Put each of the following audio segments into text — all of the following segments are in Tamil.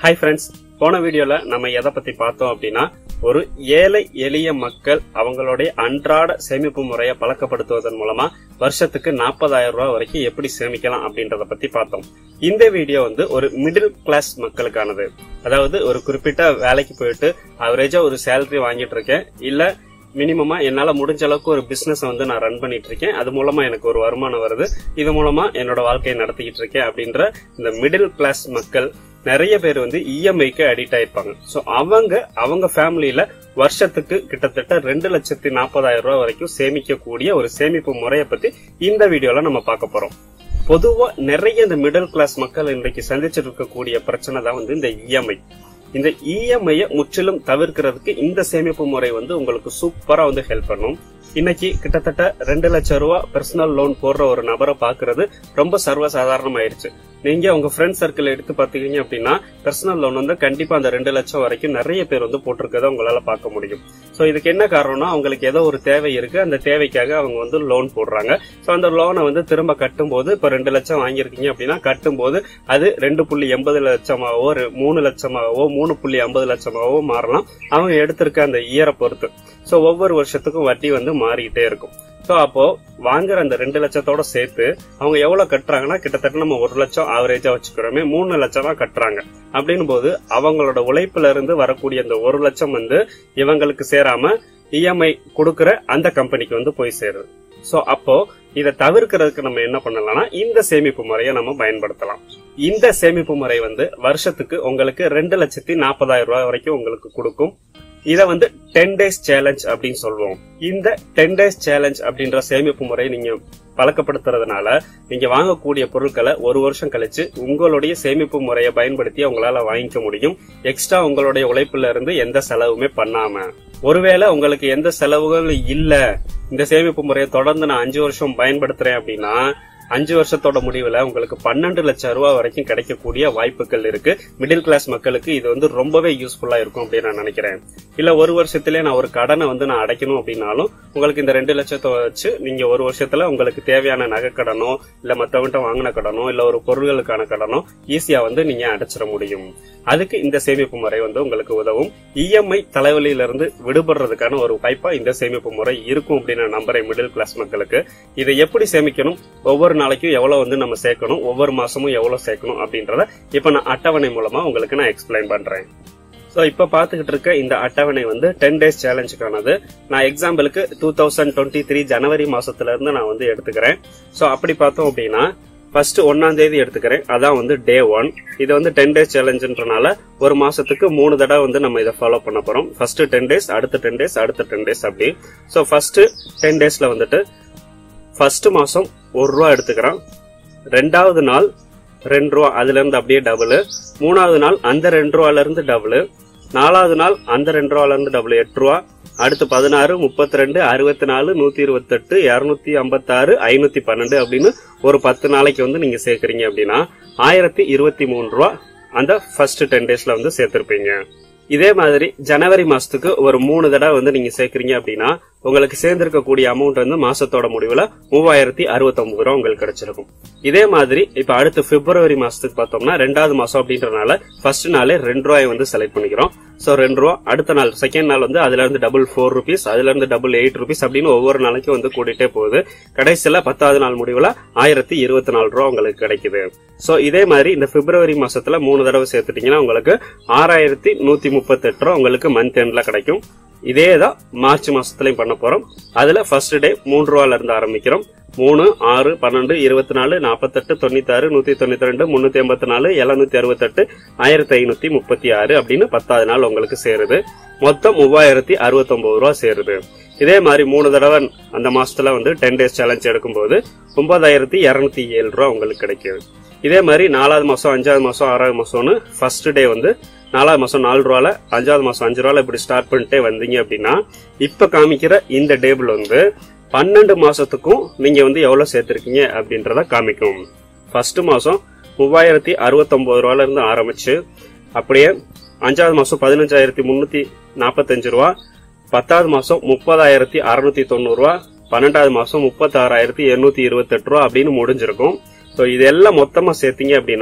ஹாய் ஃப்ரெண்ட்ஸ் போன வீடியோல நம்ம எதை பத்தி பார்த்தோம் அப்படின்னா ஒரு ஏழை எளிய மக்கள் அவங்களுடைய அன்றாட சேமிப்பு முறையை பழக்கப்படுத்துவதன் மூலமா வருஷத்துக்கு நாற்பதாயிரம் ரூபாய் வரைக்கும் எப்படி சேமிக்கலாம் அப்படின்றத பத்தி பார்த்தோம் இந்த வீடியோ வந்து ஒரு மிடில் கிளாஸ் மக்களுக்கானது அதாவது ஒரு குறிப்பிட்ட வேலைக்கு போயிட்டு அவரேஜா ஒரு சேலரி வாங்கிட்டு இருக்கேன் இல்ல மினிமமா என்னால முடிஞ்ச அளவுக்கு ஒரு பிசினஸ் வந்து நான் ரன் பண்ணிட்டு இருக்கேன் அது மூலமா எனக்கு ஒரு வருமானம் வருது இது மூலமா என்னோட வாழ்க்கையை நடத்திக்கிட்டு இருக்கேன் அப்படின்ற இந்த மிடில் கிளாஸ் மக்கள் நிறைய பேர் வந்து இஎம்ஐக்கு அடிக்ட் ஆயிருப்பாங்க சோ அவங்க அவங்க ஃபேமிலியில வருஷத்துக்கு கிட்டத்தட்ட ரெண்டு லட்சத்தி நாற்பதாயிரம் ரூபாய் வரைக்கும் சேமிக்கக்கூடிய ஒரு சேமிப்பு முறையை பத்தி இந்த வீடியோல நம்ம பார்க்க போறோம் பொதுவா நிறைய இந்த மிடில் கிளாஸ் மக்கள் இன்றைக்கு சந்திச்சிட்டு இருக்கக்கூடிய பிரச்சனை தான் வந்து இந்த இஎம்ஐ இந்த இஎம்ஐயை முற்றிலும் தவிர்க்கிறதுக்கு இந்த சேமிப்பு முறை வந்து உங்களுக்கு சூப்பரா வந்து ஹெல்ப் பண்ணும் இன்னைக்கு கிட்டத்தட்ட ரெண்டு லட்சம் ரூபாய் பர்சனல் லோன் போடுற ஒரு நபரை பாக்குறது ரொம்ப சர்வசாதாரணமாயிருச்சு நீங்க உங்க ஃப்ரெண்ட் சர்க்கிள் எடுத்து பாத்தீங்க அப்படின்னா பர்சனல் லோன் வந்து கண்டிப்பா அந்த ரெண்டு லட்சம் வரைக்கும் நிறைய பேர் வந்து போட்டிருக்கதை உங்களால பார்க்க முடியும் சோ இதுக்கு என்ன காரணம்னா அவங்களுக்கு ஏதோ ஒரு தேவை இருக்கு அந்த தேவைக்காக அவங்க வந்து லோன் போடுறாங்க சோ அந்த லோனை வந்து திரும்ப கட்டும்போது இப்ப ரெண்டு லட்சம் வாங்கியிருக்கீங்க அப்படின்னா கட்டும்போது அது ரெண்டு புள்ளி எண்பது லட்சமாவோ ஒரு மூணு லட்சமாவோ மூணு புள்ளி ஐம்பது லட்சமாவோ மாறலாம் அவங்க எடுத்திருக்க அந்த இயரை பொறுத்து சோ ஒவ்வொரு வருஷத்துக்கும் வட்டி வந்து மாறிக்கிட்டே இருக்கும் சோ அப்போ வாங்குற அந்த ரெண்டு லட்சத்தோட சேர்த்து அவங்க எவ்வளவு கட்டுறாங்கன்னா கிட்டத்தட்ட நம்ம ஒரு லட்சம் ஆவரேஜா வச்சுக்கிறோமே மூணு லட்சம் தான் கட்டுறாங்க அப்படின்னும் போது அவங்களோட உழைப்புல இருந்து வரக்கூடிய அந்த ஒரு லட்சம் வந்து இவங்களுக்கு சேராம இஎம்ஐ கொடுக்கற அந்த கம்பெனிக்கு வந்து போய் சேருது சோ அப்போ இதை தவிர்க்கிறதுக்கு நம்ம என்ன பண்ணலாம்னா இந்த சேமிப்பு முறையை நம்ம பயன்படுத்தலாம் இந்த சேமிப்பு முறை வந்து வருஷத்துக்கு உங்களுக்கு ரெண்டு லட்சத்தி நாற்பதாயிரம் ரூபாய் வரைக்கும் உங்களுக்கு கொடுக்கும் இத வந்து டென் டேஸ் சேலஞ்ச் அப்படின்னு சொல்லுவோம் இந்த டென் டேஸ் சேலஞ்ச் அப்படின்ற சேமிப்பு முறையை நீங்க பழக்கப்படுத்துறதுனால நீங்க வாங்கக்கூடிய பொருட்களை ஒரு வருஷம் கழிச்சு உங்களுடைய சேமிப்பு முறையை பயன்படுத்தி உங்களால வாங்கிக்க முடியும் எக்ஸ்ட்ரா உங்களுடைய உழைப்புல இருந்து எந்த செலவுமே பண்ணாம ஒருவேளை உங்களுக்கு எந்த செலவுகளும் இல்ல இந்த சேமிப்பு முறையை தொடர்ந்து நான் அஞ்சு வருஷம் பயன்படுத்துறேன் அப்படின்னா அஞ்சு வருஷத்தோட முடிவுல உங்களுக்கு பன்னெண்டு லட்சம் ரூபாய் வரைக்கும் கிடைக்கக்கூடிய வாய்ப்புகள் இருக்கு மிடில் கிளாஸ் மக்களுக்கு இது வந்து ரொம்பவே யூஸ்ஃபுல்லா இருக்கும் அப்படின்னு நான் நினைக்கிறேன் இல்ல ஒரு வருஷத்திலே நான் ஒரு கடனை வந்து நான் அடைக்கணும் அப்படின்னாலும் உங்களுக்கு இந்த ரெண்டு லட்சத்தை வச்சு நீங்க ஒரு வருஷத்துல உங்களுக்கு தேவையான நகை கடனோ இல்ல மத்தவங்கிட்ட வாங்கின கடனோ இல்ல ஒரு பொருள்களுக்கான கடனோ ஈஸியா வந்து நீங்க அடைச்சிட முடியும் அதுக்கு இந்த சேமிப்பு முறை வந்து உங்களுக்கு உதவும் இஎம்ஐ தலைவலியில இருந்து விடுபடுறதுக்கான ஒரு வாய்ப்பா இந்த சேமிப்பு முறை இருக்கும் அப்படின்னு நான் நம்புறேன் மிடில் கிளாஸ் மக்களுக்கு இதை எப்படி சேமிக்கணும் ஒவ்வொரு நாளைக்கும் எவ்வளவு வந்து நம்ம சேர்க்கணும் ஒவ்வொரு மாசமும் எவ்வளவு சேர்க்கணும் அப்படின்றத இப்ப நான் அட்டவணை மூலமா உங்களுக்கு நான் எக்ஸ்பிளைன் பண்றேன் சோ இப்ப பாத்துக்கிட்டு இருக்க இந்த அட்டவணை வந்து டென் டேஸ் சேலஞ்சுக்கானது நான் எக்ஸாம்பிளுக்கு டூ தௌசண்ட் டுவெண்ட்டி த்ரீ ஜனவரி மாசத்துல இருந்து நான் வந்து எடுத்துக்கிறேன் சோ அப்படி பார்த்தோம் அப்படின்னா ஃபர்ஸ்ட் ஒன்னாம் தேதி எடுத்துக்கிறேன் அதான் வந்து டே ஒன் இது வந்து டென் டேஸ் சேலஞ்சுன்றனால ஒரு மாசத்துக்கு மூணு தடவை வந்து நம்ம இதை ஃபாலோ பண்ண போறோம் ஃபர்ஸ்ட் டென் டேஸ் அடுத்த டென் டேஸ் அடுத்த டென் டேஸ் அப்படி ஸோ ஃபர்ஸ்ட் டென் டேஸ்ல வந்துட்டு ஃபர்ஸ்ட் மாசம் ஒரு ரூபா எடுத்துக்கிறோம் ரெண்டாவது நாள் ரெண்டு ரூபா அதுல இருந்து அப்படியே டபுள் மூணாவது நாள் அந்த ரெண்டு ரூபால இருந்து டபுள் நாலாவது நாள் அந்த ரெண்டு ரூபால இருந்து டபுள் எட்டு ரூபா அடுத்து பதினாறு முப்பத்தி ரெண்டு அறுபத்தி நாலு நூத்தி இருபத்தி எட்டு இருநூத்தி ஐம்பத்தாறு ஐநூத்தி பன்னெண்டு அப்படின்னு ஒரு பத்து நாளைக்கு வந்து நீங்க சேர்க்கறீங்க அப்படின்னா ஆயிரத்தி இருபத்தி மூணு ரூபா அந்த ஃபர்ஸ்ட் டென் டேஸ்ல வந்து சேர்த்திருப்பீங்க இதே மாதிரி ஜனவரி மாசத்துக்கு ஒரு மூணு தடவை வந்து நீங்க சேர்க்கறீங்க அப்படின்னா உங்களுக்கு சேர்ந்திருக்கக்கூடிய அமௌண்ட் வந்து மாசத்தோட முடிவுல மூவாயிரத்தி அறுபத்தி ஒன்பது ரூபா உங்களுக்கு கிடைச்சிருக்கும் இதே மாதிரி இப்ப அடுத்து பிப்ரவரி மாசத்துக்கு பார்த்தோம்னா ரெண்டாவது மாசம் அப்படின்றனால ஃபர்ஸ்ட் நாளே ரெண்டு ரூபாய் வந்து செலக்ட் பண்ணிக்கிறோம் சோ ரெண்டு ரூபா அடுத்த நாள் செகண்ட் நாள் வந்து அதுல இருந்து டபுள் ஃபோர் ருபீஸ் அதுல இருந்து டபுள் எயிட் ருபீஸ் அப்படின்னு ஒவ்வொரு நாளைக்கும் வந்து கூட்டிட்டே போகுது கடைசியில பத்தாவது நாள் முடிவுல ஆயிரத்தி இருபத்தி நாலு ரூபா உங்களுக்கு கிடைக்குது சோ இதே மாதிரி இந்த பிப்ரவரி மாசத்துல மூணு தடவை சேர்த்துட்டீங்கன்னா உங்களுக்கு ஆறாயிரத்தி நூத்தி முப்பத்தி எட்டு ரூபா உங்களுக்கு மந்த் எண்ட்ல கிடைக்கும் இதே தான் மார்ச் மாசத்துலயும் பண்ண போறோம் அதுல ஃபர்ஸ்ட் டே மூன்று ரூபால இருந்து ஆரம்பிக்கிறோம் மூணு ஆறு பன்னெண்டு இருபத்தி நாலு நாற்பத்தெட்டு தொண்ணூத்தாறு நூத்தி தொண்ணூத்தி ரெண்டு முன்னூத்தி எண்பத்தி நாலு எழுநூத்தி அறுபத்தெட்டு ஆயிரத்தி ஐநூத்தி முப்பத்தி ஆறு அப்படின்னு பத்தாவது நாள் உங்களுக்கு சேருது மொத்தம் மூவாயிரத்தி அறுபத்தி ஒன்பது ரூபா சேருது இதே மாதிரி மூணு தடவை அந்த மாசத்துல வந்து டென் டேஸ் சேலஞ்ச் எடுக்கும்போது ஒன்பதாயிரத்தி இருநூத்தி ஏழு ரூபா உங்களுக்கு கிடைக்குது இதே மாதிரி நாலாவது மாசம் அஞ்சாவது மாசம் ஆறாவது மாசம்னு ஃபர்ஸ்ட் டே வந்து நாலாவது மாசம் நாலு ரூபால அஞ்சாவது மாசம் அஞ்சு ரூபால இப்படி ஸ்டார்ட் பண்ணிட்டே வந்தீங்க அப்படின்னா இப்ப காமிக்கிற இந்த டேபிள் வந்து பன்னெண்டு மாசத்துக்கும் நீங்க வந்து எவ்வளவு சேர்த்திருக்கீங்க அப்படின்றத காமிக்கும் ஃபர்ஸ்ட் மாசம் மூவாயிரத்தி அறுபத்தி ஒன்பது ரூபால இருந்து ஆரம்பிச்சு அப்படியே அஞ்சாவது மாசம் பதினஞ்சாயிரத்தி முன்னூத்தி நாற்பத்தஞ்சு ரூபா பத்தாவது மாசம் முப்பதாயிரத்தி அறுநூத்தி தொண்ணூறு ரூபா பன்னெண்டாவது மாசம் முப்பத்தி ஆறாயிரத்தி எண்ணூத்தி இருபத்தி எட்டு ரூபா அப்படின்னு முடிஞ்சிருக்கும் ஸோ இதெல்லாம் மொத்தமா சேர்த்தீங்க அப்படின்னா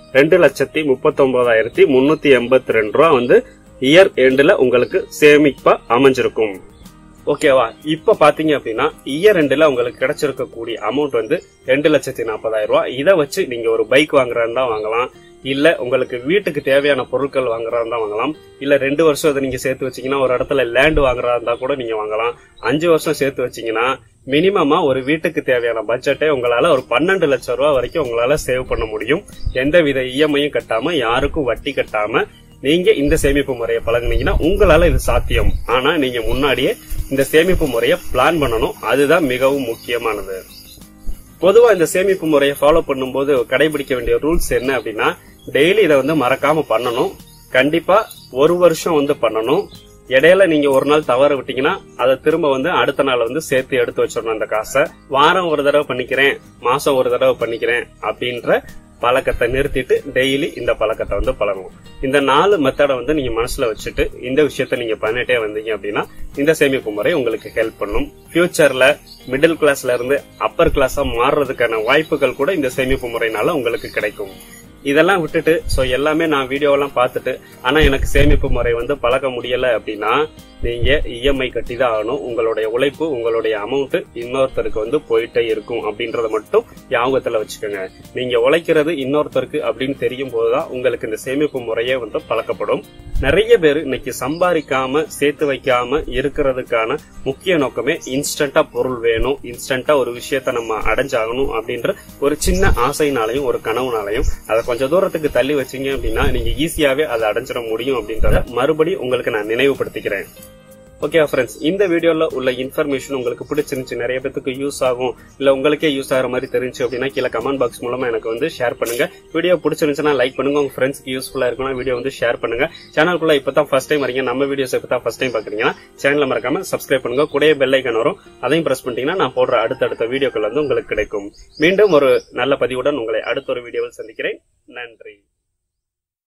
ரெண்டு லட்சத்தி முப்பத்தொன்பதாயிரத்தி முன்னூத்தி எண்பத்தி ரெண்டு ரூபா வந்து இயர் எண்டுல உங்களுக்கு சேமிப்பா அமைஞ்சிருக்கும் ஓகேவா இப்ப பாத்தீங்க அப்படின்னா இயர் ரெண்டுல உங்களுக்கு கிடைச்சிருக்கக்கூடிய அமௌண்ட் வந்து ரெண்டு லட்சத்தி நாற்பதாயிரம் ரூபாய் இதை வச்சு நீங்க ஒரு பைக் வாங்குறதா வாங்கலாம் இல்ல உங்களுக்கு வீட்டுக்கு தேவையான பொருட்கள் வாங்குறதா இருந்தா வாங்கலாம் இல்ல ரெண்டு வருஷம் இதை நீங்க சேர்த்து வச்சீங்கன்னா ஒரு இடத்துல லேண்ட் வாங்குறதா இருந்தா கூட நீங்க வாங்கலாம் அஞ்சு வருஷம் சேர்த்து வச்சீங்கன்னா மினிமமா ஒரு வீட்டுக்கு தேவையான பட்ஜெட்டை உங்களால ஒரு பன்னெண்டு லட்சம் ரூபாய் வரைக்கும் உங்களால சேவ் பண்ண முடியும் எந்தவித இஎம்ஐயும் கட்டாம யாருக்கும் வட்டி கட்டாம நீங்க இந்த சேமிப்பு முறையை பழகுனீங்கன்னா உங்களால இது சாத்தியம் ஆனா நீங்க முன்னாடியே இந்த சேமிப்பு முறையை பிளான் பண்ணணும் அதுதான் மிகவும் முக்கியமானது பொதுவா இந்த சேமிப்பு முறையை ஃபாலோ பண்ணும்போது கடைபிடிக்க வேண்டிய ரூல்ஸ் என்ன அப்படின்னா டெய்லி இதை வந்து மறக்காம பண்ணணும் கண்டிப்பா ஒரு வருஷம் வந்து பண்ணணும் இடையில நீங்க ஒரு நாள் தவற விட்டீங்கன்னா அதை திரும்ப வந்து அடுத்த நாள் வந்து சேர்த்து எடுத்து வச்சிடணும் அந்த காசை வாரம் ஒரு தடவை பண்ணிக்கிறேன் மாசம் ஒரு தடவை பண்ணிக்கிறேன் அப்படின்ற பழக்கத்தை நிறுத்திட்டு டெய்லி இந்த பழக்கத்தை வந்து பழகும் இந்த நாலு மெத்தடை வந்து நீங்க மனசுல வச்சுட்டு இந்த விஷயத்த நீங்க பண்ணிட்டே வந்தீங்க அப்படின்னா இந்த சேமிப்பு முறை உங்களுக்கு ஹெல்ப் பண்ணும் ஃபியூச்சர்ல மிடில் கிளாஸ்ல இருந்து அப்பர் கிளாஸா மாறுறதுக்கான வாய்ப்புகள் கூட இந்த சேமிப்பு முறையினால உங்களுக்கு கிடைக்கும் இதெல்லாம் விட்டுட்டு சோ எல்லாமே நான் வீடியோவெல்லாம் பார்த்துட்டு ஆனா எனக்கு சேமிப்பு முறை வந்து பழக்க முடியல அப்படின்னா நீங்க இஎம்ஐ கட்டி தான் ஆகணும் உங்களுடைய உழைப்பு உங்களுடைய அமௌண்ட் இன்னொருத்தருக்கு வந்து போயிட்டே இருக்கும் அப்படின்றத மட்டும் ஞாபகத்துல வச்சுக்கோங்க நீங்க உழைக்கிறது இன்னொருத்தருக்கு அப்படின்னு தெரியும் போதுதான் உங்களுக்கு இந்த சேமிப்பு முறையே வந்து பழக்கப்படும் நிறைய பேர் இன்னைக்கு சம்பாதிக்காம சேர்த்து வைக்காம இருக்கிறதுக்கான முக்கிய நோக்கமே இன்ஸ்டன்டா பொருள் வேணும் இன்ஸ்டன்டா ஒரு விஷயத்த நம்ம அடைஞ்சாகணும் அப்படின்ற ஒரு சின்ன ஆசைனாலையும் ஒரு கனவுனாலையும் அதை கொஞ்சம் தூரத்துக்கு தள்ளி வச்சீங்க அப்படின்னா நீங்க ஈஸியாவே அதை அடைஞ்சிட முடியும் அப்படின்றத மறுபடியும் உங்களுக்கு நான் நினைவுபடுத்திக்கிறேன் ஓகே ஃப்ரெண்ட்ஸ் இந்த வீடியோல உள்ள இன்ஃபர்மேஷன் உங்களுக்கு பிடிச்சிருந்துச்சு நிறைய பேத்துக்கு யூஸ் ஆகும் இல்ல உங்களுக்கே யூஸ் ஆகிற மாதிரி தெரிஞ்சு அப்படின்னா கீழே கமெண்ட் பாக்ஸ் மூலமா எனக்கு வந்து ஷேர் பண்ணுங்க வீடியோ பிடிச்சிருந்துச்சுன்னா லைக் பண்ணுங்க உங்க ஃப்ரெண்ட்ஸ்க்கு யூஸ்ஃபுல்லா இருக்கும்னா வீடியோ வந்து ஷேர் பண்ணுங்க சேனலுக்குள்ள இப்பதான் ஃபர்ஸ்ட் டைம் வரீங்க நம்ம வீடியோஸ் இப்பதான் ஃபர்ஸ்ட் டைம் பாக்குறீங்கன்னா சேனலை மறக்காம சப்ஸ்கிரைப் பண்ணுங்க கூடயே பெல் ஐக்கன் வரும் அதையும் பிரஸ் பண்ணிட்டீங்கன்னா நான் போடுற அடுத்தடுத்த வீடியோக்கள் வந்து உங்களுக்கு கிடைக்கும் மீண்டும் ஒரு நல்ல பதிவுடன் உங்களை அடுத்த ஒரு வீடியோவில் சந்திக்கிறேன் நன்றி